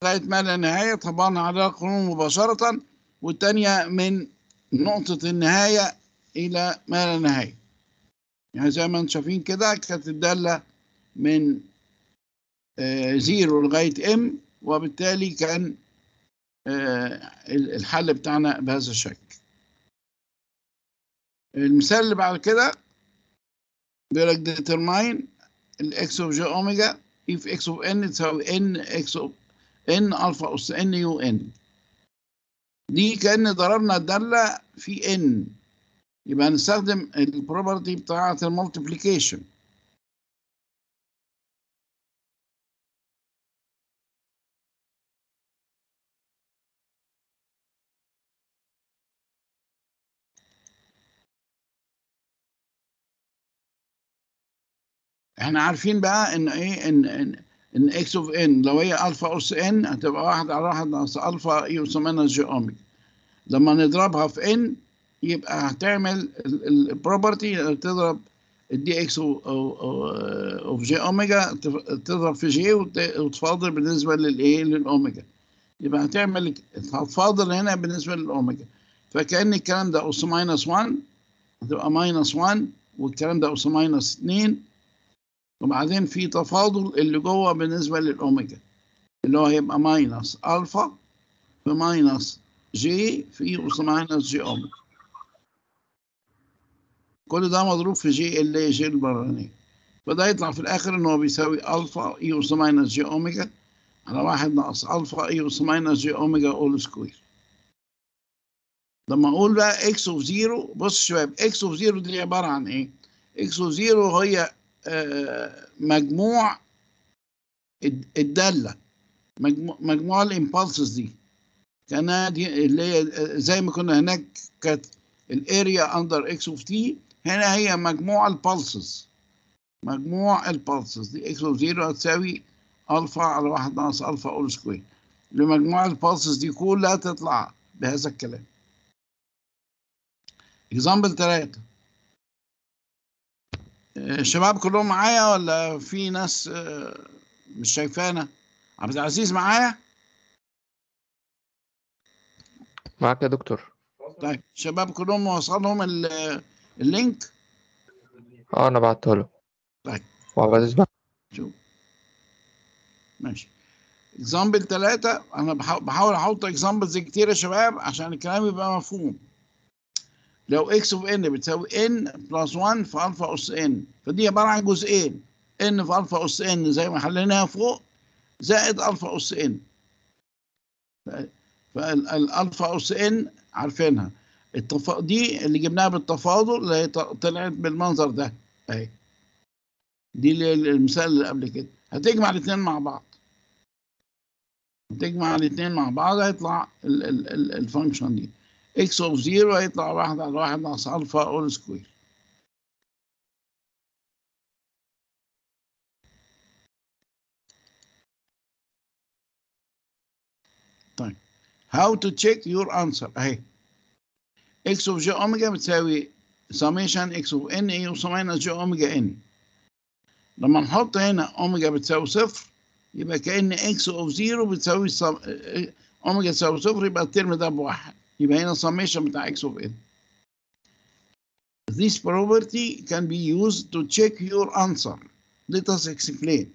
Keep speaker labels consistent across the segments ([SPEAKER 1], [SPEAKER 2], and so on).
[SPEAKER 1] لغايه ما لا نهايه طبقنا عليها القانون مباشره والثانيه من نقطه النهايه الى ما لا نهايه يعني زي ما انتم شايفين كده كانت الداله من آه، زيرو لغايه ام وبالتالي كان آه، الحل بتاعنا بهذا الشكل المثال اللي بعد كده بيقول لك determine الاكس اوف جي اوميجا if اكس اوف ان تساوي ان اكس اوف ان الفا اس ان يو ان دي كأن ضربنا الدالة في ان يبقى هنستخدم البروبرتي بتاعة المالتيبليكيشن احنا عارفين بقى ان ايه ان ان ان اكس اوف ان لو هي الفا اس ان هتبقى واحد على واحد ناقص الفا يسمى جي اوميجا لما نضربها في ان يبقى هتعمل البروبرتي تضرب الدي اكس اوف جي اوميجا تضرب في جي وتفاضل بالنسبه للايه للاوميجا يبقى هتعمل هتفاضل هنا بالنسبه للاوميجا فكان الكلام ده اس ماينس 1 هتبقى ماينس 1 والكلام ده اس ماينس 2 وبعدين في تفاضل اللي جوه بالنسبه للاوميجا اللي هو هيبقى ماينس الفا في ماينس جي في اس ماينس جي اوميجا كل ده مضروب في جي اللي هي جي البرانية فده يطلع في الاخر ان هو بيساوي الفا اي اس ماينس جي اوميجا على واحد ناقص الفا اي اس ماينس جي اوميجا اول سكوير لما اقول بقى اكس اوف زيرو بص يا شباب اكس اوف زيرو دي عباره عن ايه؟ اكس اوف زيرو هي آه، مجموع الداله مجموع, مجموع الامبالسز دي كانها دي اللي هي زي ما كنا هناك كانت الاريا اندر اكس اوف تي هنا هي مجموع البالسز مجموع البالسز دي اكس اوف زيرو هتساوي الفا على واحد ناقص الفا اول سكوير لمجموع البالسز دي كلها تطلع بهذا الكلام اكزامبل ثلاثة الشباب كلهم معايا ولا في ناس آه، مش شايفانا عبد العزيز معايا
[SPEAKER 2] معاك يا دكتور
[SPEAKER 1] طيب الشباب كلهم وصلهم ال- اللينك
[SPEAKER 2] اه انا بعته له
[SPEAKER 1] طيب
[SPEAKER 2] وعبد العزيز بعت
[SPEAKER 1] شوف ماشي اكزامبل ثلاثة أنا بحا- بحاول أحط اكزامبلز كتير يا شباب عشان الكلام يبقى مفهوم لو اكس اوف ان بتساوي ان بلس 1 في الفا اس ان فدي عبارة عن جزئين ان في الفا اس ان زي ما حليناها فوق زائد الفا اس ان فالالفا اس ان عارفينها التف... دي اللي جبناها بالتفاضل اللي هي ط- طلعت بالمنظر ده اهي دي اللي المثال اللي قبل كده هتجمع الاثنين مع بعض هتجمع الاثنين مع بعض هيطلع ال- ال- ال- الفانكشن دي اكس اوف زيرو هيطلع واحد على واحد ناقص الفا اول سكوير طيب how to check your answer اهي x of j اوميجا بتساوي summation x of n اي اس ماينس j اوميجا n لما نحط هنا اوميجا بتساوي صفر يبقى كأن x of 0 بتساوي سم... اوميجا تساوي صفر يبقى الترم ده بواحد يبقى هنا summation بتاع x of n This property can be used to check your answer. Let us explain.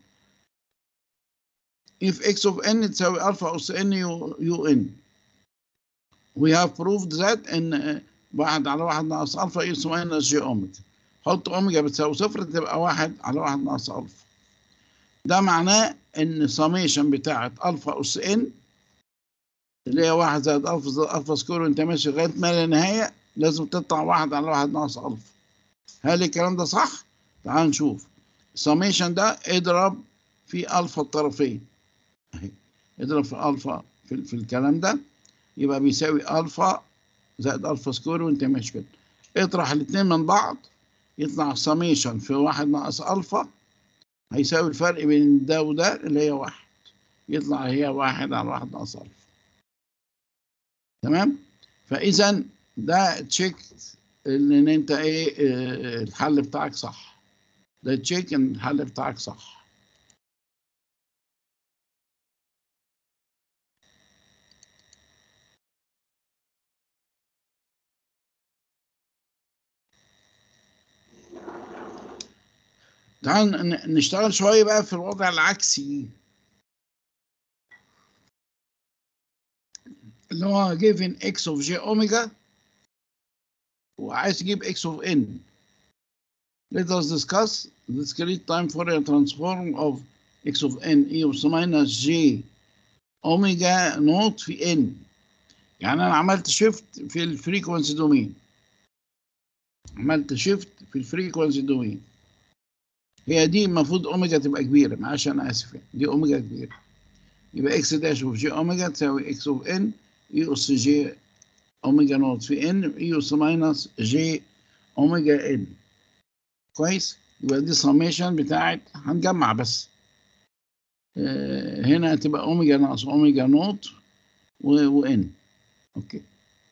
[SPEAKER 1] If x of n تساوي alpha أس n u, un we have proved that ان واحد على واحد ناقص الفا اس ماينس جي اوميجا حط اوميجا بتساوي صفر تبقى واحد على واحد ناقص الفا ده معناه ان سميشن بتاعت الفا اس ان اللي هي واحد زائد الفا زائد الفا سكوير وانت ماشي لغايه ما لا نهايه لازم تطلع واحد على واحد ناقص الفا هل الكلام ده صح؟ تعال نشوف السميشن ده اضرب في الفا الطرفين اهي اضرب في الفا في, في الكلام ده يبقى بيساوي الفا زائد الفا سكوير وانت ماشي كده اطرح الاثنين من بعض يطلع سميشن في واحد ناقص الفا هيساوي الفرق بين ده وده اللي هي واحد يطلع هي واحد على واحد ناقص الفا تمام فاذا ده تشيك ان انت ايه اه، الحل بتاعك صح ده تشيك ان الحل بتاعك صح تعال ن- نشتغل شوية بقى في الوضع العكسي اللي هو given x of j omega وعايز تجيب x of n let us discuss the discrete time Fourier transform of x of n e of minus j omega نوت في n يعني انا عملت شيفت في الفريكونسي دومين عملت شيفت في الفريكونسي دومين هي دي المفروض اوميجا تبقى كبيره معلش انا اسف يعني. دي اوميجا كبيره يبقى اكس داش اوف جي اوميجا تساوي اكس اوف ان اي اس جي اوميجا نوت في ان اي اس ماينس جي اوميجا ان كويس يبقى دي سميشن بتاعت هنجمع بس آه، هنا هتبقى اوميجا ناقص اوميجا نوت وان اوكي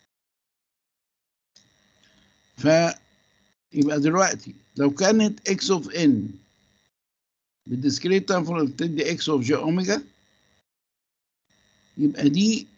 [SPEAKER 1] فيبقى دلوقتي لو كانت اكس اوف ان بالديسكريت تايم بتدي اكس اوف جي اوميجا يبقى دي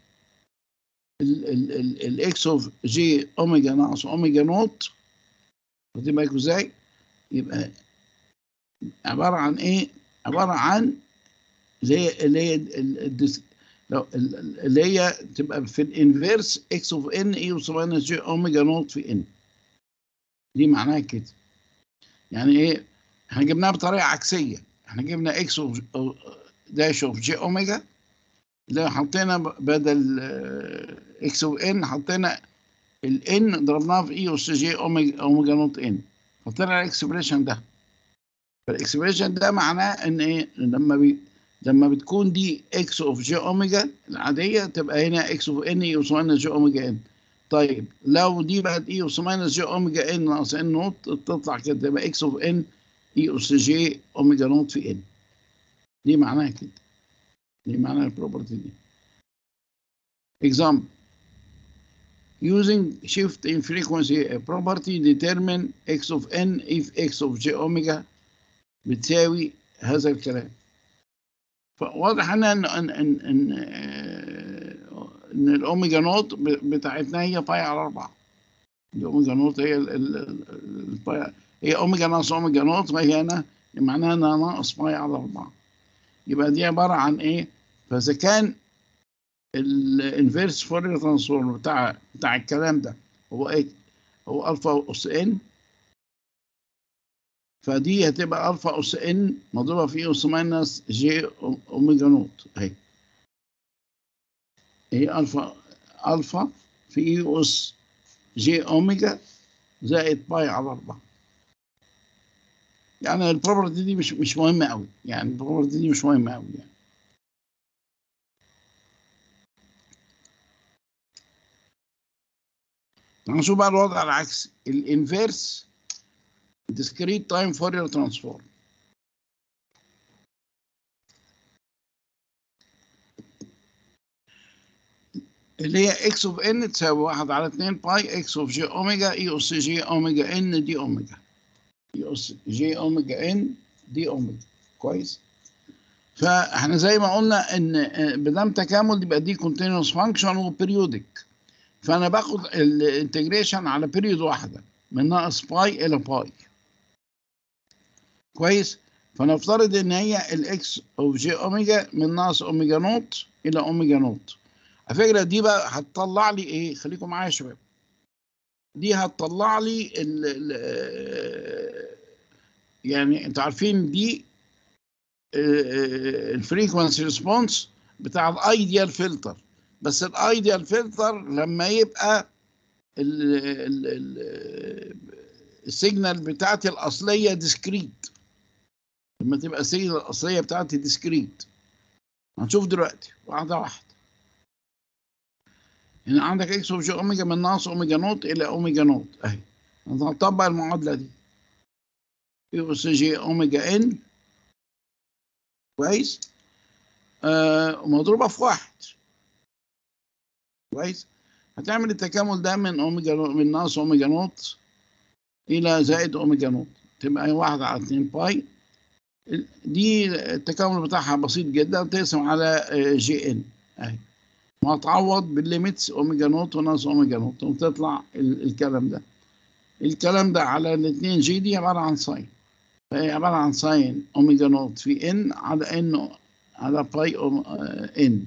[SPEAKER 1] الاكس اوف جي اوميجا ناقص اوميجا نوت واخدين بالكم ازاي؟ يبقى عباره عن ايه؟ عباره عن اللي هي اللي هي ال- الديس- لو ال- ال- اللي هي تبقى في الانفيرس اكس اوف ان اي اس ماينس جي اوميجا نوت في ان دي معناها كده يعني ايه؟ احنا جبناها بطريقه عكسيه احنا جبنا اكس اوف داش اوف جي اوميجا اللي حطينا ب- بدل اكس اوف ان حطينا الان ضربناها في اي اس جي اوميجا اوميجا نوت ان حطينا الاكسبريشن ده فالاكسبريشن ده معناه ان ايه لما بي لما بتكون دي اكس اوف جي اوميجا العاديه تبقى هنا اكس اوف ان اي اس ماينس جي اوميجا ان طيب لو دي بقت اي اس ماينس جي اوميجا ان ناقص ان نوت تطلع كده تبقى اكس اوف ان اي اس جي اوميجا نوت في ان دي معناها كده دي معناها البروبرتي دي example using shift in frequency property determine x of n if x of j omega بتساوي هذا الكلام فواضح ان ان ان ان, إن, آه، إن الاوميجا نوت ب- بتاعتنا هي باي على 4 الاوميجا نوت هي ال- ال- ال- الباي هي اوميجا ناقص اوميجا نوت فهي هنا معناها انها ناقص باي على 4 يبقى دي عباره عن ايه؟ فاذا كان الانفيرس فورير ترانسفورم بتاع بتاع الكلام ده هو ايه؟ هو الفا اس ان فدي هتبقى الفا اس ان مضروبه في اس ماينس جي اوميجا نوت اهي هي الفا الفا في اي اس جي اوميجا زائد باي على 4 يعني البروبرتي دي مش مش مهمه قوي يعني البروبرتي دي مش مهمه قوي يعني هنشوف بقى الوضع العكسي الانفيرس discrete time Fourier transform اللي هي x of n تساوي 1 على 2 باي x of j اوميجا e اس j اوميجا n دي اوميجا e اس j اوميجا n دي اوميجا كويس فاحنا زي ما قلنا ان بدام تكامل يبقى دي continuous function وبريودك فانا باخد الانتجريشن على بيريود واحده من ناقص باي الى باي كويس فنفترض ان هي الاكس اوف جي اوميجا من ناقص اوميجا نوت الى اوميجا نوت على فكره دي بقى هتطلع لي ايه خليكم معايا يا شباب دي هتطلع لي ال ال يعني انتوا عارفين دي الفريكونسي ريسبونس بتاع الايديال فلتر بس الايديال فلتر لما يبقى ال ال ال السيجنال بتاعتي الاصليه ديسكريت لما تبقى السيجنال الاصليه بتاعتي ديسكريت هنشوف دلوقتي واحده واحده هنا عندك اكس اوف جي اوميجا من ناقص اوميجا نوت الى اوميجا نوت اهي هنطبق المعادله دي اي اس جي اوميجا ان كويس آه مضروبه في واحد كويس هتعمل التكامل ده من اوميجا نو- من ناقص اوميجا نوت الى زائد اوميجا نوت تبقى واحد على 2 باي ال- دي التكامل بتاعها بسيط جدا تقسم على آه، جي ان اهي وهتعوض بالليميتس اوميجا نوت وناقص اوميجا نوت وتطلع ال- الكلام ده الكلام ده على الاثنين جي دي عباره عن ساين فهي عبارة عن ساين أوميجا نوت في إن على إنه على باي أوم آه، إن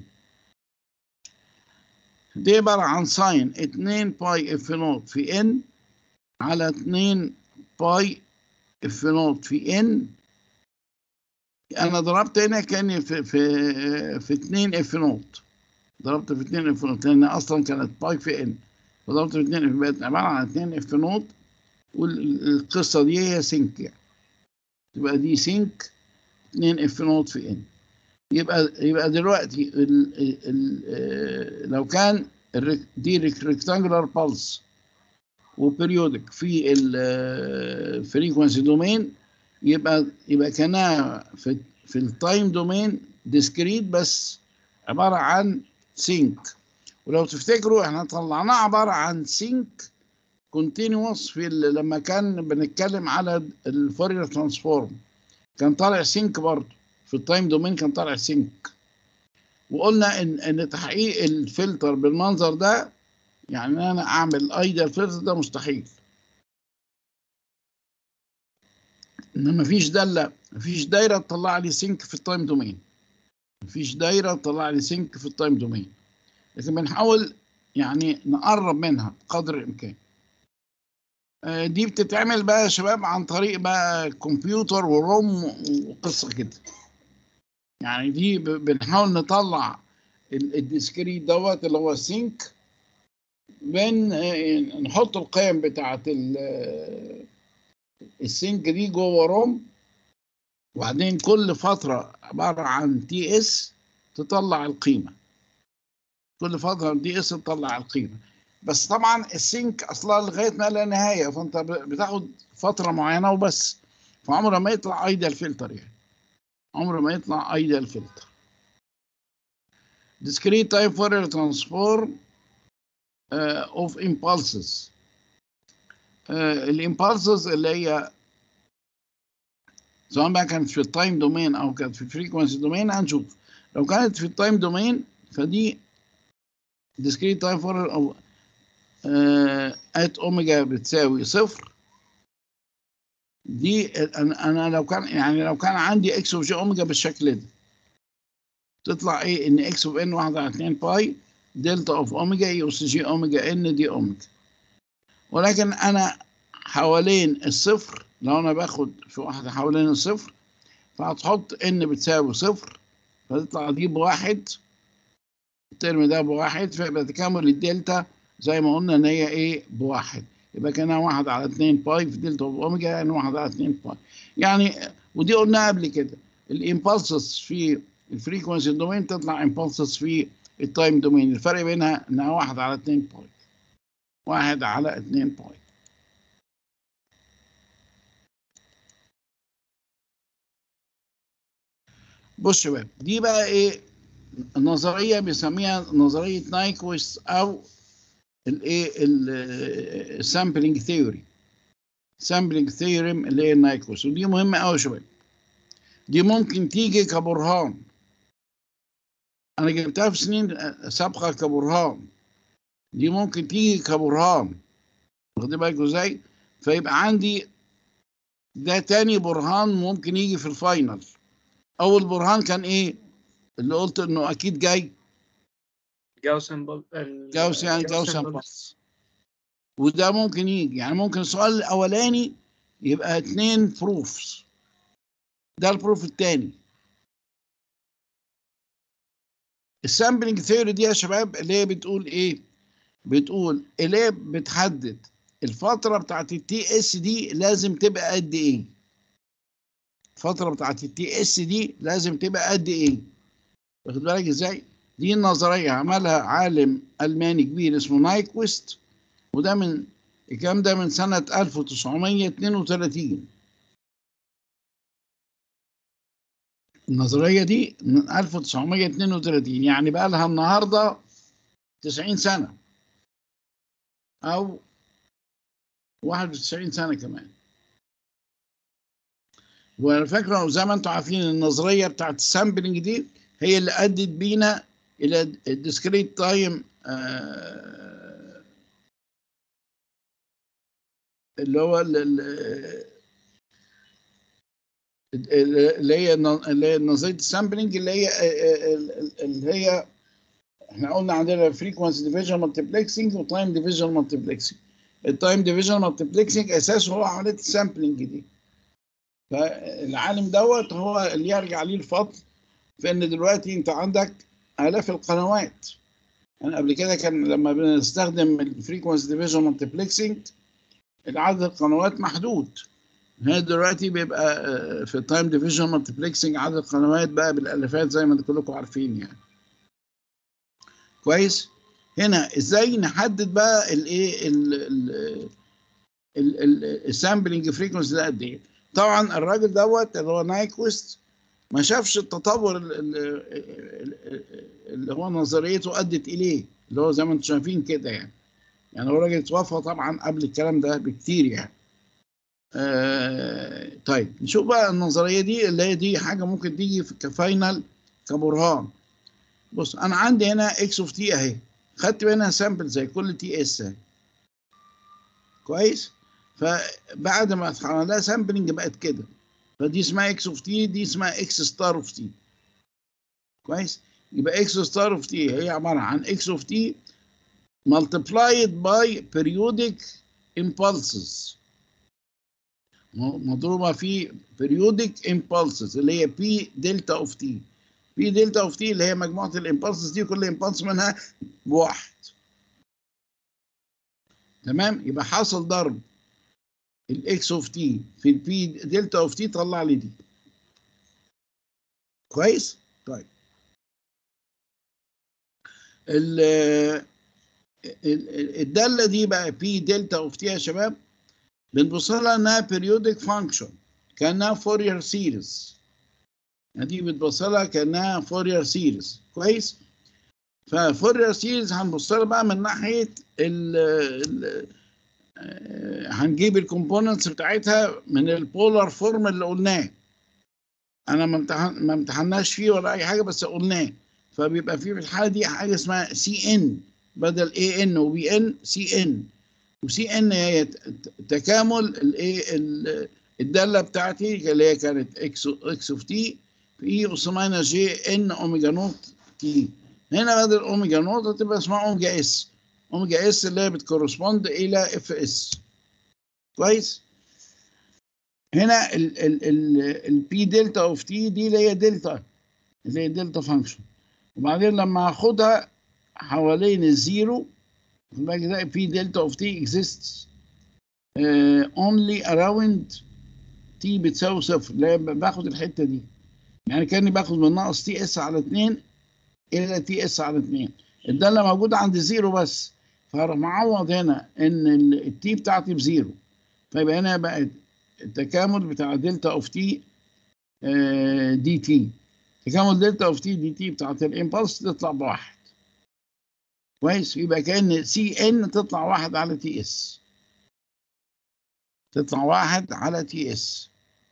[SPEAKER 1] دي عبارة عن ساين 2 باي اف نوت في إن على 2 باي اف نوت في إن أنا ضربت هنا كأني في في في 2 اف نوت ضربت في 2 اف نوت لأن أصلا كانت باي في إن فضربت في 2 اف بقت عبارة عن 2 اف نوت والقصة دي هي سينك يعني تبقى دي سينك 2 اف نوت في ان يبقى يبقى دلوقتي ال ال ال لو كان الريك- دي ريكتانجولار بالس وبريودك في الفريكونسي دومين يبقى يبقى كانها في في التايم دومين ديسكريت بس عباره عن سينك ولو تفتكروا احنا طلعناه عباره عن سينك كونتينوس في ال- لما كان بنتكلم على الفورير ترانسفورم كان طالع سينك برضه في التايم دومين كان طالع سينك وقلنا ان ان تحقيق الفلتر بالمنظر ده يعني إن انا اعمل ايديال فلتر ده مستحيل ان مفيش داله مفيش دايره تطلع لي سينك في التايم دومين مفيش دايره تطلع لي سينك في التايم دومين لكن بنحاول يعني نقرب منها بقدر الامكان آه، دي بتتعمل بقى يا شباب عن طريق بقى كمبيوتر وروم وقصه كده يعني دي ب- بنحاول نطلع ال- الديسكريت دوت اللي هو السينك بن آه، نحط القيم بتاعت ال- آه، السينك دي جوه روم وبعدين كل فتره عباره عن تي اس تطلع القيمه كل فتره تي اس تطلع القيمه بس طبعا السينك اصلا لغايه ما لا نهايه فانت ب- بتاخد فتره معينه وبس فعمره ما يطلع ايديال فلتر يعني عمره ما يطلع ايديال فلتر discrete time Fourier transform uh, of impulses uh, الامبulses اللي هي سواء بقى كانت في التايم دومين او كانت في الفريكونسي دومين هنشوف لو كانت في التايم دومين فدي discrete time Fourier of uh, at اوميجا بتساوي صفر دي انا أنا لو كان يعني لو كان عندي اكس اوف جي اوميجا بالشكل ده تطلع ايه ان اكس اوف ان واحد على 2 باي دلتا اوف اوميجا اي اس جي اوميجا ان دي اوميجا ولكن انا حوالين الصفر لو انا باخد في واحده حوالين الصفر فهتحط ان بتساوي صفر فتطلع دي بواحد الترم ده بواحد فيبقى تكامل الدلتا زي ما قلنا ان هي ايه بواحد يبقى كانها واحد على 2 باي في دلتا اوف اوميجا يعني واحد على 2 باي يعني ودي قلناها قبل كده الامبulses في الفريكونسي دومين تطلع امبulses في التايم دومين الفرق بينها انها واحد على 2 باي واحد على 2 باي بص شباب دي بقى ايه النظريه بيسميها نظريه نايكويست او الايه السامبلنج ثيوري سامبلنج ثيوريم اللي هي النايكويست ودي مهمه قوي يا شباب دي ممكن تيجي كبرهان انا جبتها في سنين سابقه كبرهان دي ممكن تيجي كبرهان واخدين بالكم ازاي فيبقى عندي ده تاني برهان ممكن يجي في الفاينل اول برهان كان ايه اللي قلت انه اكيد جاي
[SPEAKER 3] جاوسن بول ال-
[SPEAKER 1] جاوس يعني
[SPEAKER 3] جاوسن
[SPEAKER 1] جاوس
[SPEAKER 3] بول-
[SPEAKER 1] بلس وده ممكن يجي يعني ممكن السؤال الاولاني يبقى اتنين بروفز ده البروف الثاني السامبلنج ثيوري دي يا شباب اللي هي بتقول ايه بتقول اللي هي بتحدد الفتره بتاعت التي اس دي لازم تبقى قد ايه الفتره بتاعت التي اس دي لازم تبقى قد ايه واخد بالك ازاي دي النظريه عملها عالم الماني كبير اسمه نايكويست وده من الكلام ده من سنه 1932 النظريه دي من 1932 يعني بقى لها النهارده 90 سنه او 91 سنه كمان وعلى فكره زي ما انتم عارفين النظريه بتاعت السامبلنج دي هي اللي ادت بينا الى الديسكريت تايم اللي هو ال- ال- اللي هي اللي هي نظريه السامبلنج اللي هي اللي هي احنا قلنا عندنا فريكونسي ديفيجن مالتيبلكسنج وتايم ديفيجن مالتيبلكسنج التايم ديفيجن مالتيبلكسنج اساسه هو عمليه السامبلنج دي فالعالم دوت هو اللي يرجع ليه الفضل في ان دلوقتي انت عندك الاف القنوات يعني قبل كده كان لما بنستخدم الفريكونسي ديفيجن مالتيبلكسنج عدد القنوات محدود هي دلوقتي بيبقى آه، في التايم ديفيجن مالتيبلكسنج عدد القنوات بقى بالالافات زي ما كلكم عارفين يعني كويس هنا ازاي نحدد بقى الايه السامبلنج فريكونسي ده قد ايه طبعا الراجل دوت اللي هو نايكوست ما شافش التطور ال- ال- ال- اللي هو نظريته ادت اليه اللي هو زي ما انتم شايفين كده يعني يعني هو راجل اتوفى طبعا قبل الكلام ده بكتير يعني آه طيب نشوف بقى النظريه دي اللي هي دي حاجه ممكن تيجي في كفاينل كبرهان بص انا عندي هنا اكس اوف تي اهي خدت منها سامبل زي كل تي اس اهي كويس فبعد ما عملها سامبلنج بقت كده فدي اسمها اكس اوف تي دي اسمها اكس ستار اوف تي كويس يبقى اكس ستار اوف تي هي عباره عن اكس اوف تي multiplied by periodic impulses م- مضروبه في periodic impulses اللي هي بي دلتا اوف تي بي دلتا اوف تي اللي هي مجموعه الامبulses دي كل امبulse منها بواحد تمام يبقى حاصل ضرب الاكس اوف تي في البي دلتا اوف تي طلع لي دي كويس طيب ال ال- الداله دي بقى بي دلتا اوف تي يا شباب بنبص لها انها بيريودك فانكشن كانها فورير سيريز دي بتبص لها كانها فورير سيريز كويس ففورير سيريز هنبص لها بقى من ناحيه ال ال آه، هنجيب الكومبوننتس بتاعتها من البولار فورم اللي قلناه انا ما امتحن ما امتحناش فيه ولا اي حاجه بس قلناه فبيبقى في في الحاله دي حاجه اسمها سي ان بدل اي ان وبي ان سي ان وسي ان هي ت- ت- تكامل الايه ال- الداله بتاعتي اللي هي كانت اكس اكس اوف تي في اي اس ماينس جي ان اوميجا نوت تي هنا بدل اوميجا نوت هتبقى اسمها اوميجا اس اوميجا اس اللي هي بتكورسبوند الى اف اس كويس هنا ال ال ال البي دلتا اوف تي دي اللي هي دلتا اللي هي دلتا فانكشن وبعدين لما اخدها حوالين الزيرو يبقى كده بي دلتا اوف تي exists uh, only around تي بتساوي صفر لا باخد الحته دي يعني كاني باخد من ناقص تي اس على 2 الى تي اس على 2 الداله موجوده عند زيرو بس فهروح معوض هنا ان التي بتاعتي بزيرو فيبقى هنا بقت التكامل بتاع دلتا اوف تي دي تي تكامل دلتا اوف تي دي تي بتاعت الامبلس تطلع بواحد كويس يبقى كان سي ان تطلع واحد على تي اس تطلع واحد على تي اس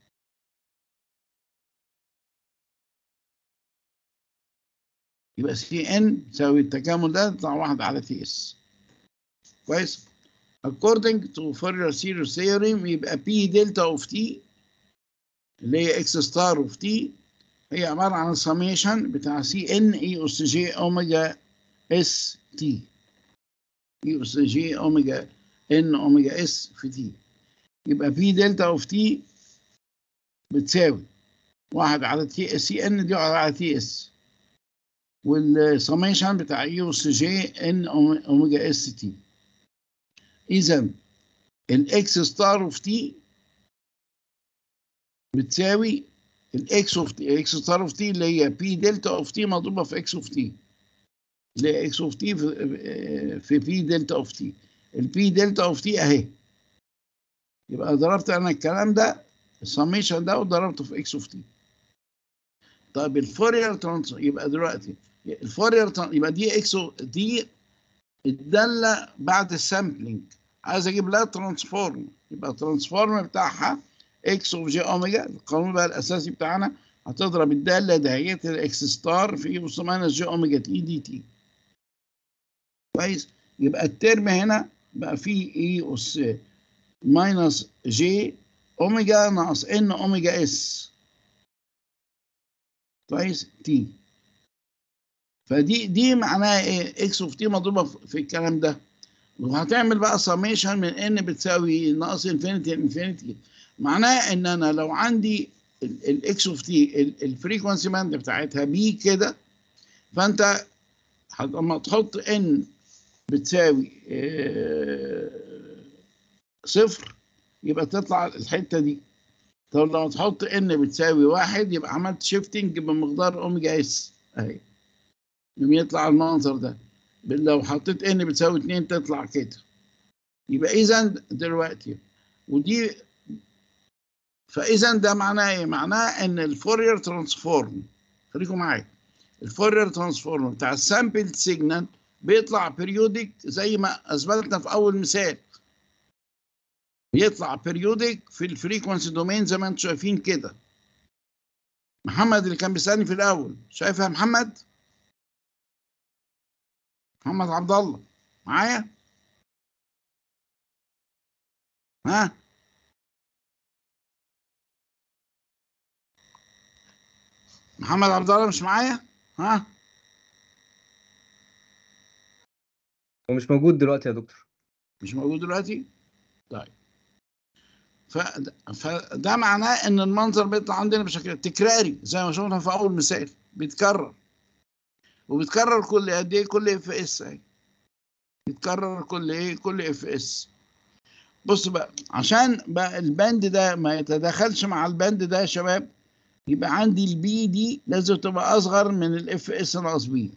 [SPEAKER 1] يبقى سي ان تساوي التكامل ده تطلع واحد على تي اس كويس according to Fourier series theorem يبقى P delta of T اللي هي X star of T هي عبارة عن السميشن بتاع سي ان اي اس جي اوميجا اس تي اي اس جي اوميجا ان اوميجا اس في تي يبقى بي دلتا اوف تي بتساوي واحد على تي سي ان دي واحد على تي اس والسميشن بتاع اي اس جي ان اوميجا اس تي اذا الاكس ستار اوف تي بتساوي الاكس اوف تي اكس ستار اوف تي اللي هي بي دلتا اوف تي مضروبه في اكس اوف تي اللي هي اكس اوف تي في في بي دلتا اوف تي البي دلتا اوف تي اهي يبقى ضربت انا الكلام ده السميشن ده وضربته في اكس اوف تي طيب الفورير ترانس يبقى دلوقتي الفورير ترانس يبقى دي اكس دي الداله بعد السامبلنج عايز اجيب لها ترانسفورم يبقى الترانسفورم بتاعها اكس اوف جي اوميجا القانون بقى الاساسي بتاعنا هتضرب الداله دهيت الاكس ستار في اس ماينس جي اوميجا تي دي تي كويس يبقى الترم هنا بقى فيه اي اس ماينس جي اوميجا ناقص ان اوميجا اس كويس تي فدي دي معناها ايه اكس اوف تي مضروبه في في الكلام ده وهتعمل بقى سميشن من ان بتساوي ناقص انفينيتي انفينيتي معناه ان انا لو عندي الاكس اوف تي الفريكونسي باند بتاعتها بي كده فانت هت- لما تحط ان بتساوي آه، صفر يبقى تطلع الحته دي طب لما تحط ان بتساوي واحد يبقى عملت شيفتنج بمقدار اوميجا اس اهي يوم يطلع المنظر ده لو حطيت ان بتساوي 2 تطلع كده يبقى اذا دلوقتي ودي فاذا ده معناه ايه؟ معناه ان الفورير ترانسفورم خليكم معايا الفورير ترانسفورم بتاع السامبل سيجنال بيطلع بيريودك زي ما اثبتنا في اول مثال بيطلع بيريودك في الفريكونسي دومين زي ما انتم شايفين كده محمد اللي كان بيسالني في الاول شايفها يا محمد محمد عبد الله معايا ها محمد عبد الله مش معايا ها
[SPEAKER 4] هو مش موجود دلوقتي يا دكتور
[SPEAKER 1] مش موجود دلوقتي طيب فده, فده معناه ان المنظر بيطلع عندنا بشكل تكراري زي ما شفنا في اول مثال بيتكرر وبيتكرر كل قد ايه كل اف اس اهي بيتكرر كل ايه كل اف اس بص بقى عشان بقى البند ده ما يتداخلش مع البند ده يا شباب يبقى عندي البي دي لازم تبقى اصغر من الاف اس ناقص بي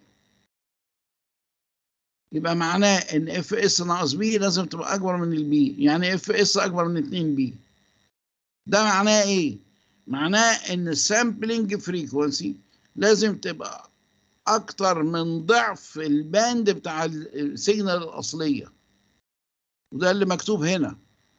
[SPEAKER 1] يبقى معناه ان اف اس ناقص بي لازم تبقى اكبر من البي يعني اف اس اكبر من 2 بي ده معناه ايه معناه ان السامبلنج فريكونسي لازم تبقى اكتر من ضعف الباند بتاع السيجنال الاصليه وده اللي مكتوب هنا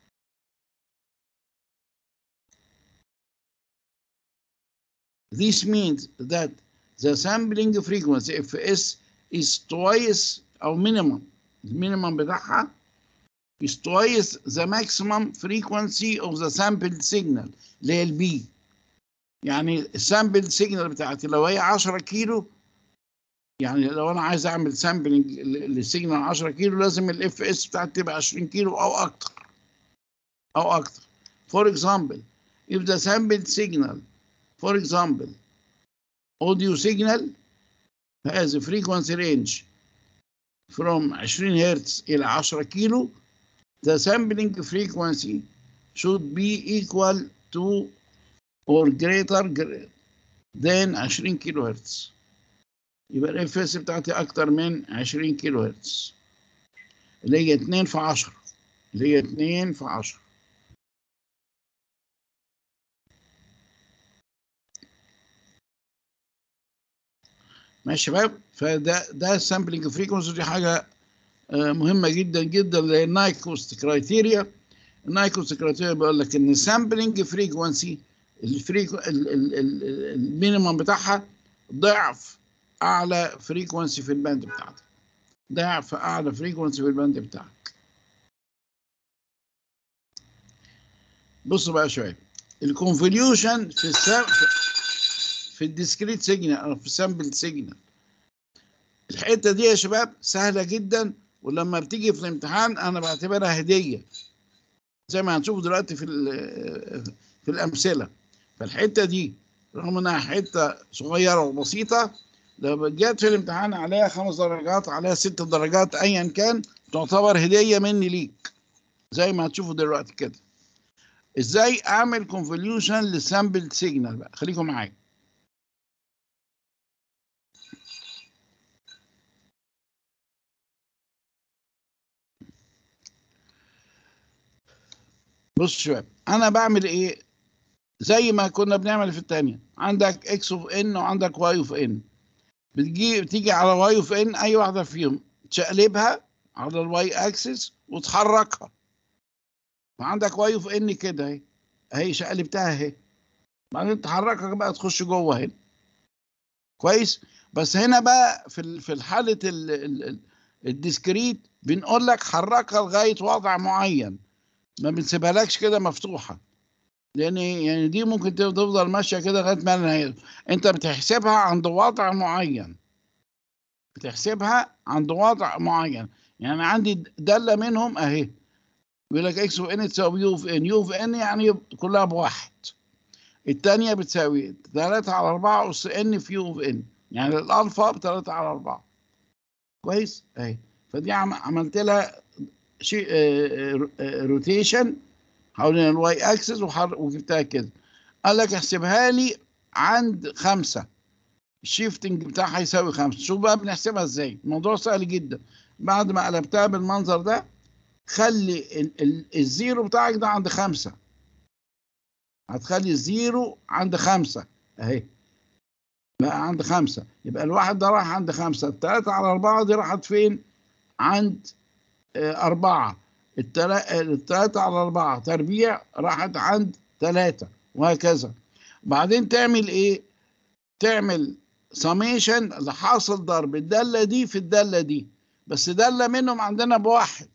[SPEAKER 1] This means that the sampling frequency fs is twice او minimum المينيمم بتاعها is twice the maximum frequency of the sampled signal اللي هي البي يعني السامبل سيجنال بتاعتي لو هي 10 كيلو يعني لو انا عايز اعمل سامبلنج للسيجنال 10 كيلو لازم الاف اس بتاعتي تبقى 20 كيلو او اكتر او اكتر for example if the sampled signal for example audio signal has a frequency range from 20 هرتز إلى 10 كيلو the sampling frequency should be equal to or greater than 20 كيلو هرتز يبقى الاف اس بتاعتي اكتر من 20 كيلو هرتز اللي هي 2 في 10 اللي هي 2 في 10 ماشي يا شباب فده ده السامبلنج فريكونسي دي حاجه آه، مهمه جدا جدا اللي هي النايكوست كرايتيريا النايكوست كرايتيريا بيقول لك ان السامبلنج فريكونسي الفريكو المينيمم بتاعها ضعف اعلى فريكونسي في الباند بتاعتك ضعف اعلى فريكونسي في الباند بتاعك بصوا بقى شويه الكونفوليوشن في السام في الديسكريت سيجنال او في السامبل سيجنال الحته دي يا شباب سهله جدا ولما بتيجي في الامتحان انا بعتبرها هديه زي ما هنشوف دلوقتي في ال- في الامثله فالحته دي رغم انها حته صغيره وبسيطه لو جت في الامتحان عليها خمس درجات عليها ست درجات ايا كان تعتبر هديه مني ليك زي ما هتشوفوا دلوقتي كده ازاي اعمل كونفوليوشن للسامبل سيجنال بقى خليكم معايا بص يا شباب انا بعمل ايه زي ما كنا بنعمل في الثانيه عندك اكس اوف ان وعندك واي اوف ان بتجي بتيجي على واي اوف ان اي واحده فيهم تشقلبها على الواي اكسس وتحركها فعندك واي اوف ان كده اهي اهي شقلبتها اهي بعدين تحركها بقى تخش جوه هنا كويس بس هنا بقى في ال- في حاله ال- ال- ال- الديسكريت بنقول لك حركها لغايه وضع معين ما بنسيبهالكش كده مفتوحه لان يعني دي ممكن تفضل ماشيه كده لغايه ما نهايه انت بتحسبها عند وضع معين بتحسبها عند وضع معين يعني عندي داله منهم اهي بيقول لك اكس وان تساوي يو في ان يو في ان يعني كلها بواحد الثانيه بتساوي 3 على 4 اس ان في يو في ان يعني الالفا ب 3 على 4 كويس اهي فدي عم عملت لها شيء روتيشن حوالين الواي اكسس وجبتها كده قال لك احسبها لي عند خمسة الشيفتنج بتاعها يساوي خمسة شوف بقى بنحسبها ازاي الموضوع سهل جدا بعد ما قلبتها بالمنظر ده خلي ال ال الزيرو بتاعك ده عند خمسة هتخلي الزيرو عند خمسة اهي بقى عند خمسة يبقى الواحد ده راح عند خمسة التلاتة على أربعة دي راحت فين؟ عند آه أربعة التلا- التلاتة على أربعة تربيع راحت عند تلاتة وهكذا بعدين تعمل إيه؟ تعمل سميشن لحاصل ضرب الدالة دي في الدالة دي بس دالة منهم عندنا بواحد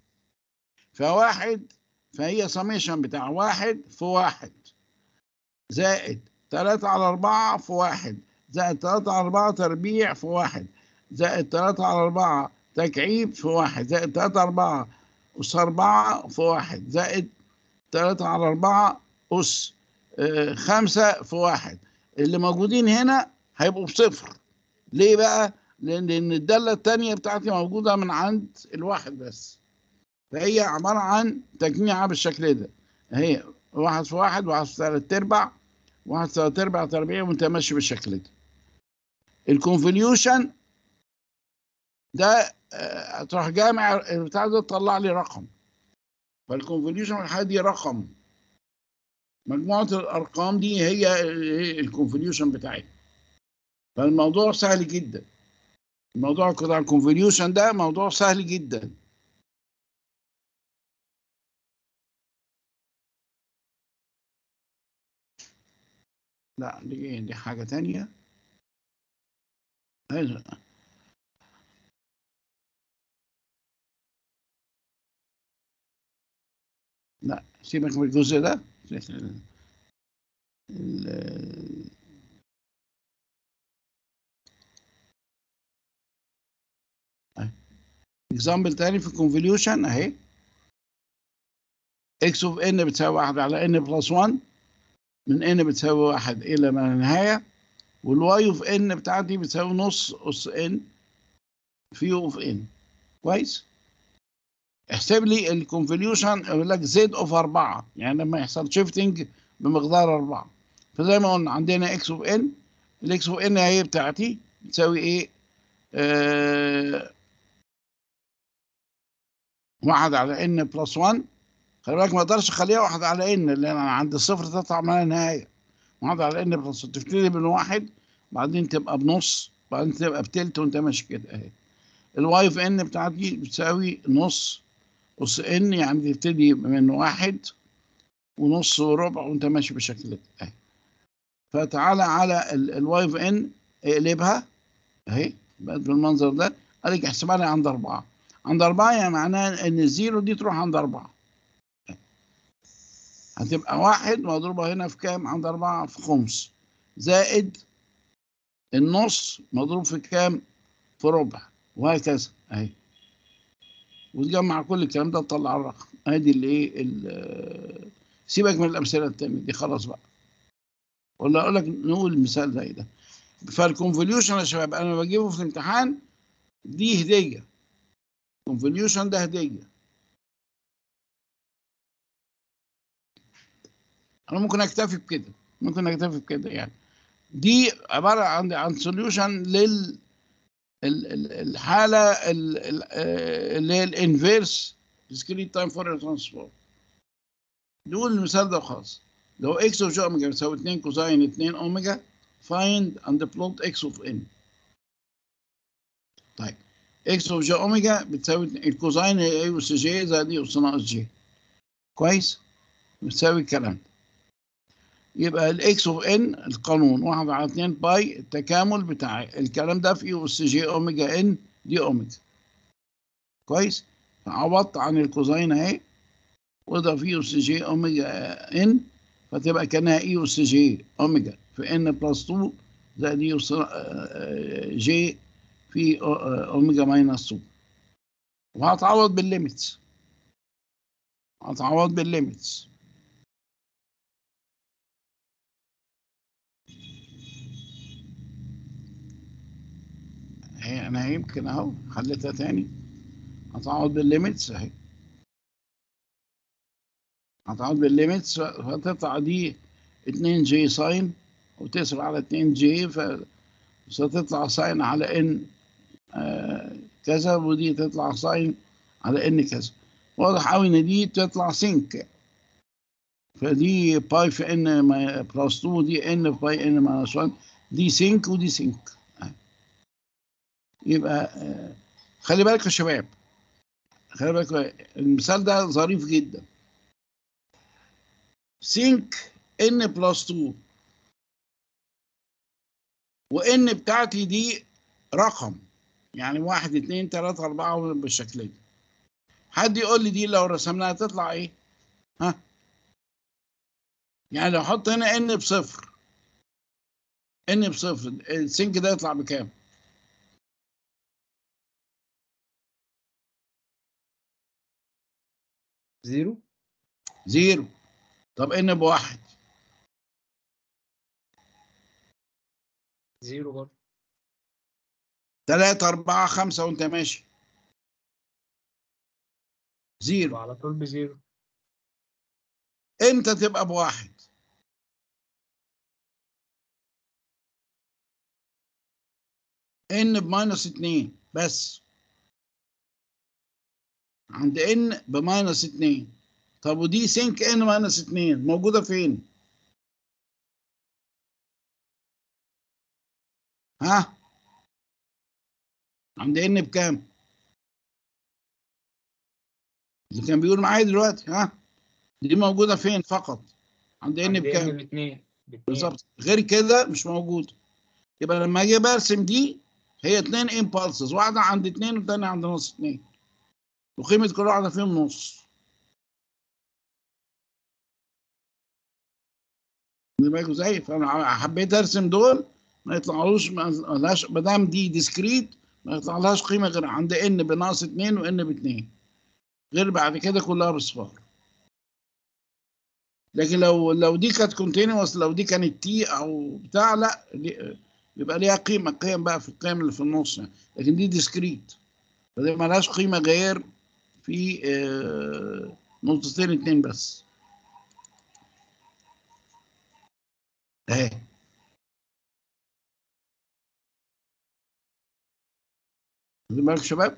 [SPEAKER 1] فواحد فهي سميشن بتاع واحد في واحد زائد تلاتة على أربعة في واحد زائد تلاتة على أربعة تربيع في واحد زائد تلاتة على أربعة تكعيب في واحد زائد تلاتة على أربعة أس أربعة في واحد زائد تلاتة على أربعة أس آه، خمسة في واحد اللي موجودين هنا هيبقوا بصفر ليه بقى؟ لأن لأن الدالة التانية بتاعتي موجودة من عند الواحد بس فهي عبارة عن تجميعة بالشكل ده هي واحد في واحد واحد في تلات أرباع واحد في تلات أرباع تربيع وأنت ماشي بالشكل ده الكونفوليوشن ده آه، هتروح جامع البتاع ده تطلع لي رقم فالكونفوليوشن الحاجة دي رقم مجموعة الأرقام دي هي هي الكونفوليوشن بتاعي فالموضوع سهل جدا الموضوع بتاع الكونفوليوشن ده موضوع سهل جدا لا دي دي حاجة تانية أيوة. لا سيبك من الجزء ده ال- ال- اكزامبل تاني في الكونفوليوشن اهي اكس اوف ان بتساوي واحد على ان بلس 1 من ان بتساوي واحد الى ما لا نهايه والواي اوف ان بتاعتي بتساوي نص اس ان في يو اوف ان كويس احسب لي الكونفوليوشن يقول لك زد اوف 4 يعني لما يحصل شيفتنج بمقدار 4 فزي ما قلنا عندنا اكس اوف ان الاكس اوف ان هي بتاعتي بتساوي ايه؟ آه واحد على ان بلس 1 خلي بالك ما اقدرش اخليها واحد على ان لان انا عند الصفر تطلع منها نهايه واحد على ان بلس تبتدي من واحد بعدين تبقى بنص بعدين تبقى بتلت وانت ماشي كده اهي الواي في ان بتاعتي بتساوي نص اس ان يعني تبتدي من واحد ونص وربع وانت ماشي بالشكل ده اهي فتعالى على الواي في ان اقلبها اهي بقت بالمنظر ده قال لك احسبها لي عند اربعه عند اربعه يعني معناها ان الزيرو دي تروح عند اربعه هتبقى واحد مضروبة هنا في كام عند أربعة في خمس زائد النص مضروب في كام في ربع وهكذا أهي وتجمع كل الكلام ده تطلع الرقم ادي اللي ايه ال- سيبك من الامثله التانية دي خلاص بقى ولا اقول لك نقول مثال زي ده فالكونفوليوشن يا شباب انا بجيبه في الامتحان دي هديه الكونفوليوشن ده هديه انا ممكن اكتفي بكده ممكن اكتفي بكده يعني دي عباره عن عن سوليوشن لل ال- ال- الحاله ال- ال- آه، اللي هي الانفيرس discrete تايم فورير ترانسفورم نقول المثال ده وخلاص لو اكس اوف جي اوميجا بتساوي 2 كوزاين 2 اوميجا فايند اند بلوت اكس اوف ان طيب اكس اوف جي اوميجا بتساوي الكوزاين هي اي اس جي زائد اي اس ناقص جي كويس بتساوي الكلام ده يبقى الاكس اوف ان القانون 1 على 2 باي التكامل بتاع الكلام ده في يو اس جي اوميجا ان دي اوميجا كويس عوضت عن الكوزين اهي وده في يو اس جي اوميجا ان فتبقى كانها اي اس جي اوميجا في ان بلس 2 زائد اي اس آه، جي في أو- آه، اوميجا ماينس 2 وهتعوض بالليميتس هتعوض بالليميتس هي انا يمكن اهو حلتها تاني هتعوض بالليميتس اهي هتعوض بالليميتس فتطلع دي 2 جي ساين وتقسم على 2 جي فتطلع ساين على ان آه كذا ودي تطلع ساين على ان كذا واضح قوي ان دي تطلع سينك فدي باي في ان بلس 2 ودي ان في باي ان ماينس 1 دي سينك ودي سينك آه. يبقى آه خلي بالك يا شباب خلي بالك المثال ده ظريف جدا سينك ان بلس 2 وان بتاعتي دي رقم يعني واحد اتنين تلاتة أربعة بالشكل ده حد يقول لي دي لو رسمناها تطلع ايه؟ ها؟ يعني لو احط هنا ان بصفر ان بصفر السينك ده يطلع بكام؟
[SPEAKER 4] زيرو
[SPEAKER 1] زيرو طب ان بواحد
[SPEAKER 3] زيرو برضه
[SPEAKER 1] تلاتة أربعة خمسة وأنت ماشي زيرو
[SPEAKER 3] وعلى طول بزيرو
[SPEAKER 1] امتى تبقى بواحد ان بماينس اتنين بس عند ان بماينس اتنين طب ودي سينك ان ماينس اتنين موجودة فين؟ ها؟ عند ان بكام؟ اللي كان بيقول معايا دلوقتي ها؟ دي موجودة فين فقط؟ عند ان
[SPEAKER 3] عند
[SPEAKER 1] بكام؟
[SPEAKER 3] ان باتنين باتنين
[SPEAKER 1] بالظبط غير كده مش موجود يبقى لما اجي برسم دي هي اتنين امبالسز واحده عند اتنين والتانيه عند نص اتنين وقيمه كل واحده فيهم نص خدي بالكوا ازاي فانا حبيت ارسم دول ما يطلعلوش ما لهاش ما دام دي ديسكريت ما يطلعلهاش قيمه غير عند ان بناقص اتنين وان باتنين غير بعد كده كلها بصفار لكن لو لو دي كانت كونتينوس لو دي كانت تي او بتاع لا دي- يبقى ليها قيمه قيم بقى في القيم اللي في النص يعني. لكن دي ديسكريت فدي ملهاش قيمه غير في آه، نقطتين اتنين بس اهي واخدين بالك يا شباب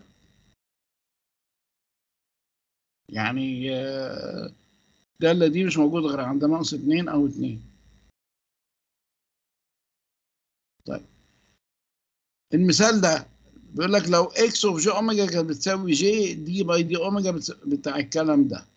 [SPEAKER 1] يعني آه، الدالة دي مش موجودة غير عند ناقص اتنين أو اتنين طيب المثال ده بيقول لك لو اكس اوف جي اوميجا كانت بتساوي جي دي باي دي اوميجا بتس- بتاع الكلام ده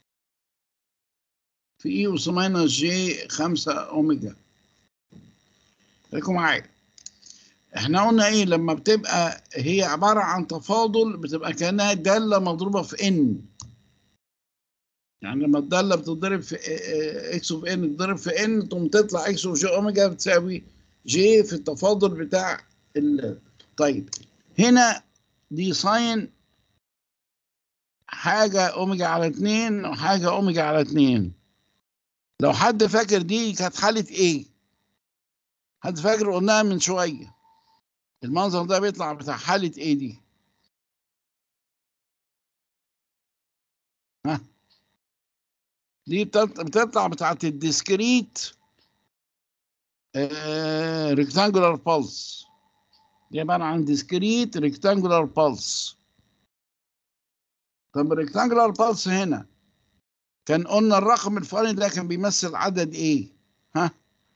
[SPEAKER 1] في اي اس ماينس جي 5 اوميجا خليكم معايا احنا قلنا ايه لما بتبقى هي عبارة عن تفاضل بتبقى كأنها دالة مضروبة في ان يعني لما الدالة بتضرب في اكس اوف ان تضرب في ان تقوم تطلع اكس اوف جي اوميجا بتساوي جي في التفاضل بتاع ال... طيب هنا دي ساين حاجة اوميجا على اتنين وحاجة اوميجا على اتنين لو حد فاكر دي كانت حالة ايه؟ حد فاكر قلناها من شوية المنظر ده بيطلع بتاع حالة ايه دي؟ ها؟ دي بتط- بتطلع بتاعت الديسكريت ريكتانجولار بالس دي عبارة عن ديسكريت ريكتانجولار بالس طب الريكتانجولار بالس هنا كان قلنا الرقم الفلاني ده كان بيمثل عدد ايه؟ ها؟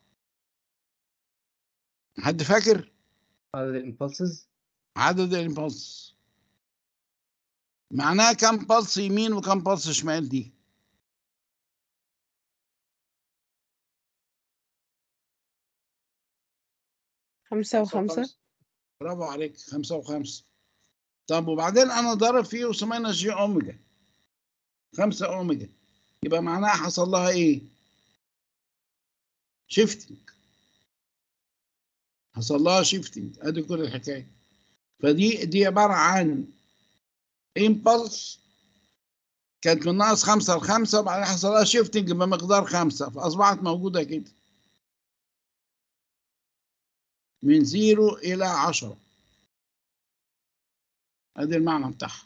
[SPEAKER 1] حد فاكر؟
[SPEAKER 4] عدد الامبulses
[SPEAKER 1] عدد الامبulس معناها كم بلس يمين وكم بلس شمال دي؟
[SPEAKER 5] خمسة وخمسة
[SPEAKER 1] برافو عليك خمسة وخمسة طب وبعدين أنا ضارب فيه وسمينا جي أوميجا خمسة أوميجا يبقى معناها حصل لها إيه؟ شيفتنج حصل لها شيفتنج ادي كل الحكايه فدي دي عباره عن امبلس كانت من ناقص خمسة لخمسة وبعدين حصل لها شيفتنج بمقدار خمسة فأصبحت موجودة كده من زيرو إلى عشرة ادي المعنى بتاعها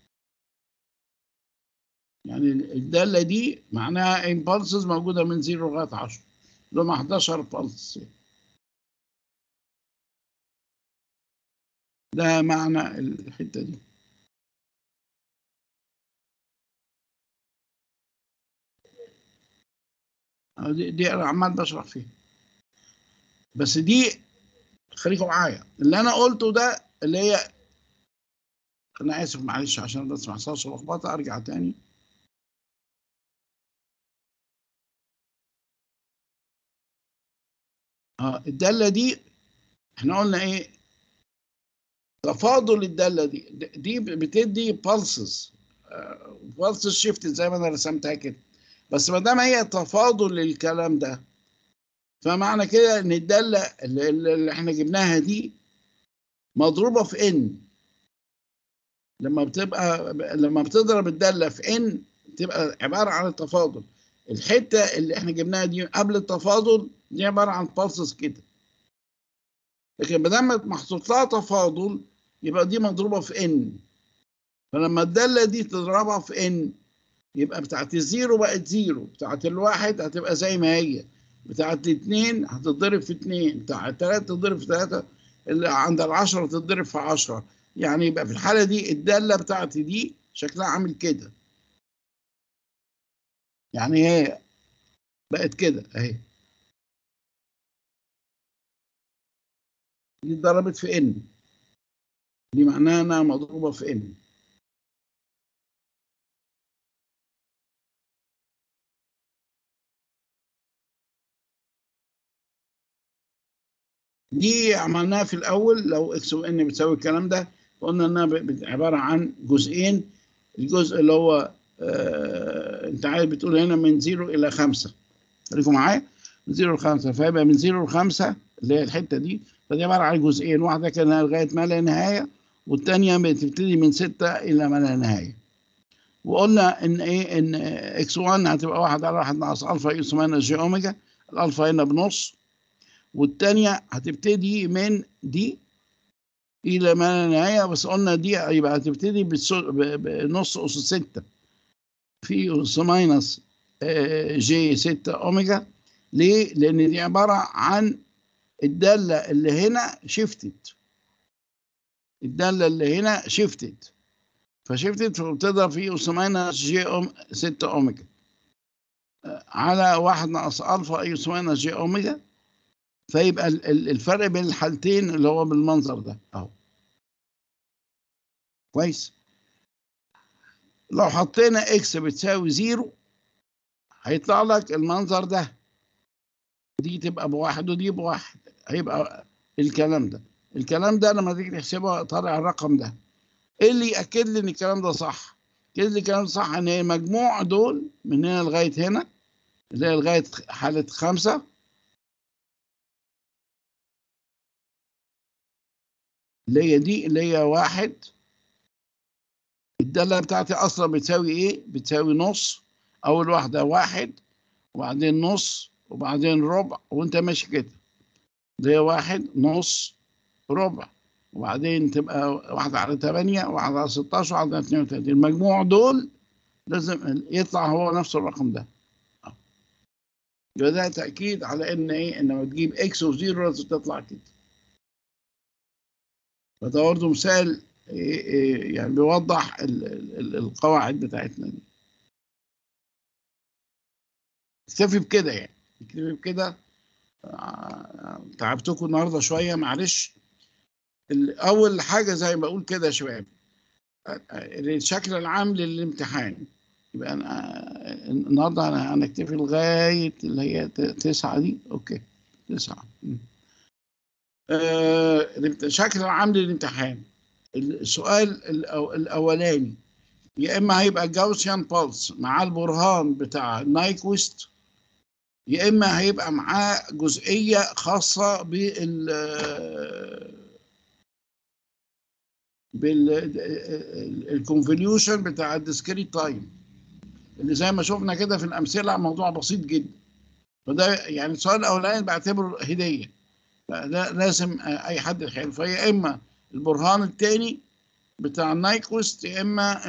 [SPEAKER 1] يعني الدالة دي معناها impulses موجودة من 0 لغاية 10 اللي هم 11 pulse ده معنى الحتة دي آه، دي, دي أنا عمال بشرح فيها بس دي خليكم معايا اللي أنا قلته ده اللي هي أنا آسف معلش عشان بس ما يحصلش لخبطة أرجع تاني اه الدالة دي احنا قلنا ايه تفاضل الدالة دي دي بتدي pulses pulses شيفت زي ما انا رسمتها كده بس ما دام هي تفاضل للكلام ده فمعنى كده ان الدالة اللي, اللي احنا جبناها دي مضروبة في ان لما بتبقى لما بتضرب الدالة في ان تبقى عبارة عن التفاضل الحتة اللي احنا جبناها دي قبل التفاضل دي عبارة عن بالسز كده لكن ما دام محطوط لها تفاضل يبقى دي مضروبة في ان فلما الدالة دي تضربها في ان يبقى بتاعت الزيرو بقت زيرو بتاعت الواحد هتبقى زي ما هي بتاعت الاثنين هتتضرب في اثنين بتاعت الثلاثة تتضرب في ثلاثة اللي عند العشرة تتضرب في عشرة يعني يبقى في الحالة دي الدالة بتاعتي دي شكلها عامل كده يعني هي بقت كده اهي دي اتضربت في ان دي معناها انها مضروبه في ان دي عملناها في الاول لو اكس وان بتساوي الكلام ده قلنا انها ب- عباره عن جزئين الجزء اللي هو آه انت عايز بتقول هنا من 0 الى 5 خليكم معايا من 0 ل 5 فيبقى من 0 ل 5 اللي هي الحته دي فدي عباره عن جزئين واحده كان لغايه ما لا نهايه والثانيه بتبتدي من 6 الى ما لا نهايه وقلنا ان ايه ان اكس 1 هتبقى 1 على 1 ناقص الفا يس ماينس جي اوميجا الالفا هنا بنص والثانيه هتبتدي من دي الى ما لا نهايه بس قلنا دي يبقى هتبتدي بالسو- ب- بنص اس 6 في اس ماينس آه، جي 6 اوميجا ليه؟ لان دي عباره عن الداله اللي هنا شيفتت الداله اللي هنا شيفتت فشيفتت فبتضرب في اس ماينس جي أوم 6 اوميجا آه، على 1 ناقص الفا اي اس ماينس جي اوميجا فيبقى ال- ال- الفرق بين الحالتين اللي هو بالمنظر ده اهو كويس لو حطينا اكس بتساوي زيرو هيطلع لك المنظر ده دي تبقى بواحد ودي بواحد هيبقى الكلام ده الكلام ده لما تيجي تحسبه طالع الرقم ده ايه اللي ياكد لي ان الكلام ده صح ياكد لي الكلام ده صح ان هي مجموع دول من هنا لغايه هنا اللي هي لغايه حاله خمسه اللي هي دي اللي هي واحد الدالة بتاعتي أصلا بتساوي إيه؟ بتساوي نص أول واحدة واحد وبعدين نص وبعدين ربع وأنت ماشي كده اللي هي واحد نص ربع وبعدين تبقى واحدة على تمانية واحدة على 16 واحدة على 32 المجموع دول لازم يطلع هو نفس الرقم ده أهو. يبقى ده تأكيد على إن إيه؟ إن لما تجيب إكس وزيرو لازم تطلع كده فده برضه مثال إيه إيه يعني بيوضح ال- ال- القواعد بتاعتنا دي اكتفي بكده يعني اكتفي بكده آه، تعبتكم النهارده شويه معلش ال- اول حاجه زي ما بقول كده يا شباب آه، آه، الشكل العام للامتحان يبقى انا آه، النهارده انا هنكتفي لغايه اللي هي ت- تسعه دي اوكي تسعه م. آه، الشكل العام للامتحان السؤال الأو- الاولاني يا اما هيبقى جاوسيان بالس مع البرهان بتاع نايكويست يا اما هيبقى معاه جزئيه خاصه بال بالكونفوليوشن بتاع الديسكريت تايم اللي زي ما شفنا كده في الامثله موضوع بسيط جدا فده يعني السؤال الاولاني بعتبره هديه فده لازم آه، اي حد يحل فهي اما البرهان الثاني بتاع النايكوست يا اما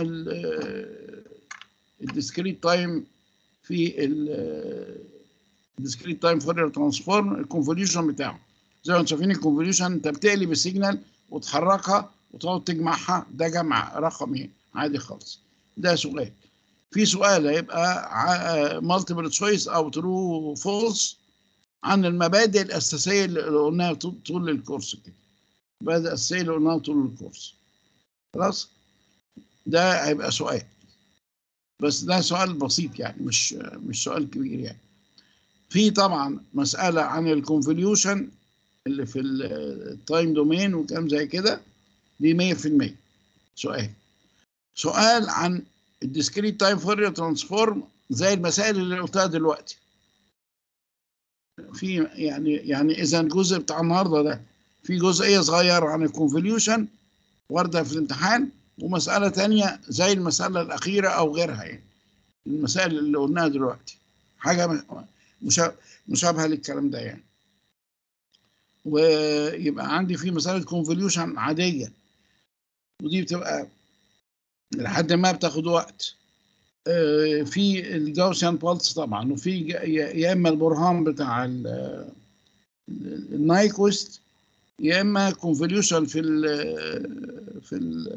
[SPEAKER 1] الديسكريت تايم في الديسكريت تايم فورير ترانسفورم الكونفوليوشن بتاعه زي ما انتم شايفين الكونفوليوشن انت بتقلب السيجنال وتحركها وتقعد تجمعها ده جمع رقمي عادي خالص ده سؤال في سؤال هيبقى مالتيبل تشويس او ترو فولس عن المبادئ الاساسيه اللي قلناها طول طول الكورس كده المبادئ الاساسيه اللي قلناها طول الكورس خلاص ده هيبقى سؤال بس ده سؤال بسيط يعني مش مش سؤال كبير يعني في طبعا مساله عن الكونفوليوشن اللي في التايم دومين وكام زي كده دي 100% سؤال سؤال عن الديسكريت تايم فورير ترانسفورم زي المسائل اللي قلتها دلوقتي في يعني يعني اذا الجزء بتاع النهارده ده في جزئيه صغيره عن الكونفوليوشن وارده في الامتحان ومساله تانية زي المساله الاخيره او غيرها يعني المسائل اللي قلناها دلوقتي حاجه مشا- مشابهه للكلام ده يعني ويبقى عندي في مساله كونفوليوشن عاديه ودي بتبقى لحد ما بتاخد وقت آه، في الجاوسيان بالس طبعا وفي ج- يا يا اما البرهان بتاع ال- ال- النايكوست يا اما كونفوليوشن في ال في ال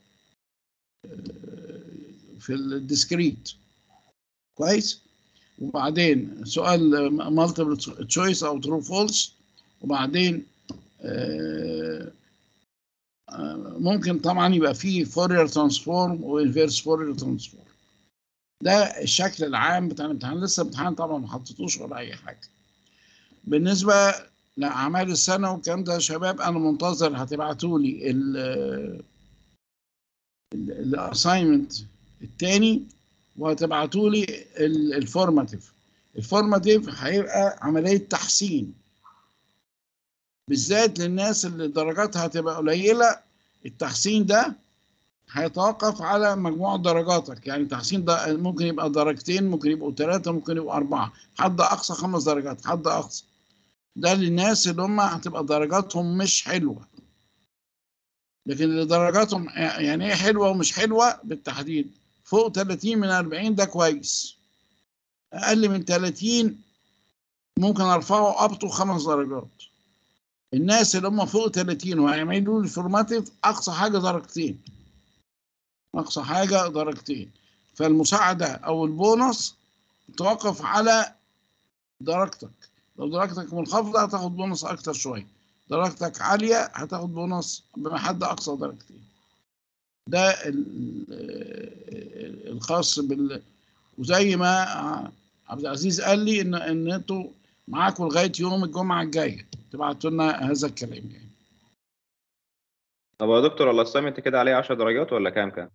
[SPEAKER 1] في الديسكريت كويس وبعدين سؤال مالتيبل تشويس او ترو فولس وبعدين آه، آه، ممكن طبعا يبقى فيه فورير ترانسفورم وانفيرس فورير ترانسفورم ده الشكل العام بتاع الامتحان لسه الامتحان طبعا ما حطيتوش ولا اي حاجه بالنسبه لاعمال السنه والكلام ده يا شباب انا منتظر هتبعتوا لي الاساينمنت الثاني وهتبعتوا لي الفورماتيف الفورماتيف هيبقى عمليه تحسين بالذات للناس اللي درجاتها هتبقى قليله التحسين ده هيتوقف على مجموع درجاتك يعني التحسين ده ممكن يبقى درجتين ممكن يبقوا ثلاثة ممكن يبقوا أربعة حد أقصى خمس درجات حد أقصى ده للناس اللي هم هتبقى درجاتهم مش حلوة لكن اللي درجاتهم يعني ايه حلوة ومش حلوة بالتحديد فوق 30 من 40 ده كويس أقل من 30 ممكن أرفعه أبطو خمس درجات الناس اللي هم فوق 30 وهيعملوا لي فورماتيف أقصى حاجة درجتين أقصى حاجة درجتين فالمساعدة أو البونص توقف على درجتك لو درجتك منخفضة هتاخد بونص أكتر شوية درجتك عالية هتاخد بونص بحد أقصى درجتين ده ال- الخاص بال وزي ما عبد العزيز قال لي ان ان انتوا معاكم لغايه يوم الجمعه الجايه تبعتوا لنا هذا الكلام يعني
[SPEAKER 6] طب يا دكتور الاسايمنت كده عليه 10 درجات ولا كام كام؟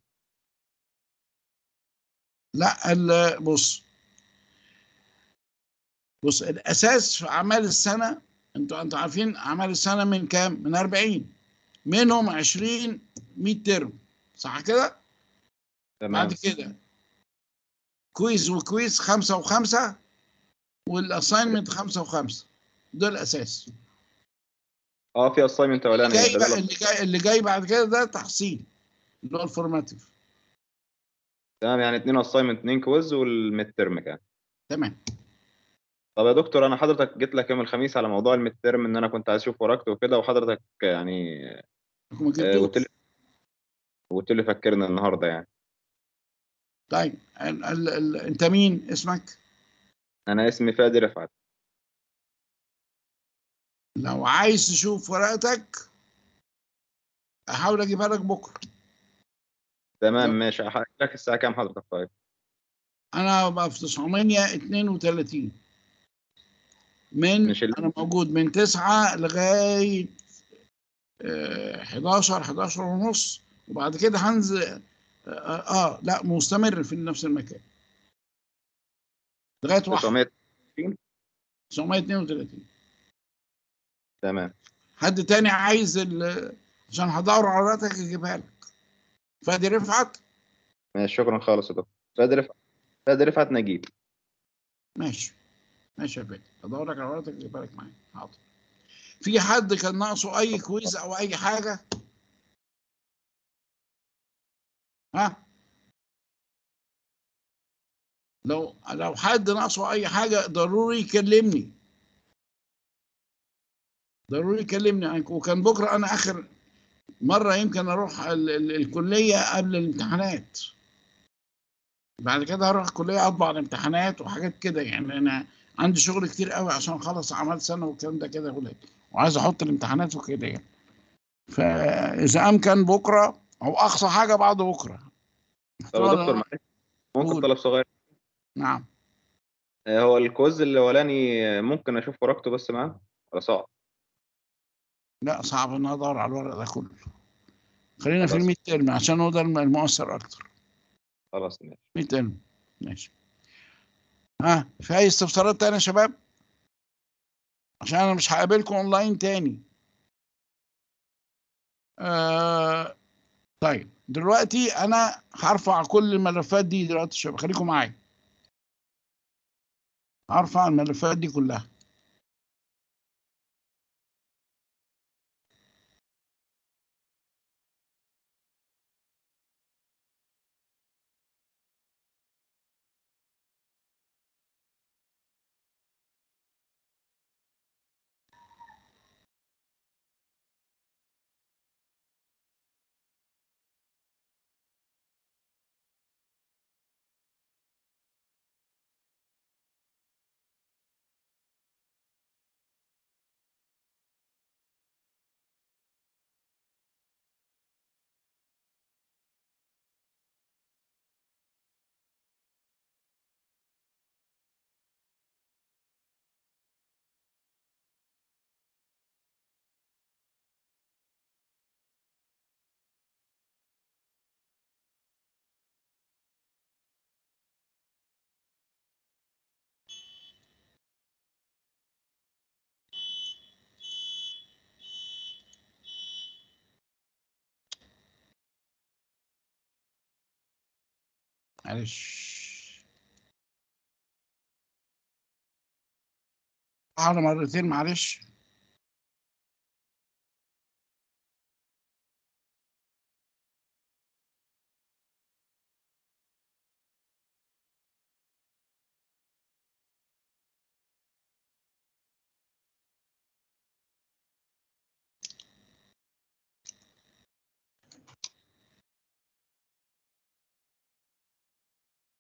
[SPEAKER 1] لا ال- بص بص الاساس في اعمال السنه انتوا انتوا عارفين اعمال السنه من كام؟ من 40 منهم 20 100 ترم صح كده؟
[SPEAKER 6] تمام
[SPEAKER 1] بعد كده كويز وكويز خمسة وخمسة والاساينمنت خمسة وخمسة ده الاساس
[SPEAKER 6] اه في اسايمنت
[SPEAKER 1] اللي
[SPEAKER 6] اولاني
[SPEAKER 1] جاي
[SPEAKER 6] ده
[SPEAKER 1] بقى
[SPEAKER 6] اللي-
[SPEAKER 1] اللي جاي اللي جاي بعد كده ده تحسين اللي هو الفورماتيف
[SPEAKER 6] تمام يعني اتنين اسايمنت اتنين كويز والميد ترم كان
[SPEAKER 1] تمام
[SPEAKER 6] طب يا دكتور انا حضرتك جيت لك يوم الخميس على موضوع الميد ترم ان انا كنت عايز اشوف ورقته وكده وحضرتك يعني
[SPEAKER 1] ما
[SPEAKER 6] آه،
[SPEAKER 1] جبتوش
[SPEAKER 6] قلت لي قلت لي فكرنا النهارده يعني
[SPEAKER 1] طيب ال ال ال انت مين اسمك؟
[SPEAKER 6] انا اسمي فادي رفعت
[SPEAKER 1] لو عايز تشوف ورقتك احاول اجيبها لك بكره
[SPEAKER 6] تمام
[SPEAKER 1] طب.
[SPEAKER 6] ماشي هحكي لك الساعه كام حضرتك طيب
[SPEAKER 1] انا بقى في 932 من
[SPEAKER 6] مش ال-
[SPEAKER 1] انا موجود من 9 لغايه آه، 11 11 ونص وبعد كده هنزل اه, آه لا مستمر في نفس المكان لغايه واحد
[SPEAKER 6] 900
[SPEAKER 1] 932
[SPEAKER 6] تمام
[SPEAKER 1] حد تاني عايز ال عشان هدور على ورقتك اجيبها لك فادي رفعت
[SPEAKER 6] ماشي شكرا خالص يا دكتور فادي رفعت فادي رفعت نجيب
[SPEAKER 1] ماشي ماشي يا فادي هدور لك على ورقتك اجيبها لك معايا حاضر في حد كان ناقصه اي كويز او اي حاجه ها لو لو حد ناقصه اي حاجه ضروري يكلمني ضروري يكلمني وكان بكره انا اخر مره يمكن اروح ال ال الكليه قبل الامتحانات بعد كده هروح الكليه اطبع الامتحانات وحاجات كده يعني انا عندي شغل كتير قوي عشان اخلص اعمال سنه والكلام ده كده ولاد وعايز احط الامتحانات وكده يعني فاذا امكن بكره او اقصى حاجه بعد بكره
[SPEAKER 6] طب يا دكتور معلش ممكن
[SPEAKER 1] قول.
[SPEAKER 6] طلب صغير
[SPEAKER 1] نعم
[SPEAKER 6] آه، هو الكويز الاولاني آه، ممكن اشوف ورقته بس معاه ولا صعب
[SPEAKER 1] لا صعب ان أنا ادور على الورق ده كله خلينا في
[SPEAKER 6] خلاص.
[SPEAKER 1] الميد ترم عشان هو ده الم- المؤثر اكتر
[SPEAKER 6] خلاص ماشي
[SPEAKER 1] ميد ترم ماشي ها في اي استفسارات تانية يا شباب عشان انا مش هقابلكم اونلاين تاني آه طيب دلوقتي انا هرفع كل الملفات دي دلوقتي يا شباب خليكم معايا هرفع الملفات دي كلها معلش على مرتين معلش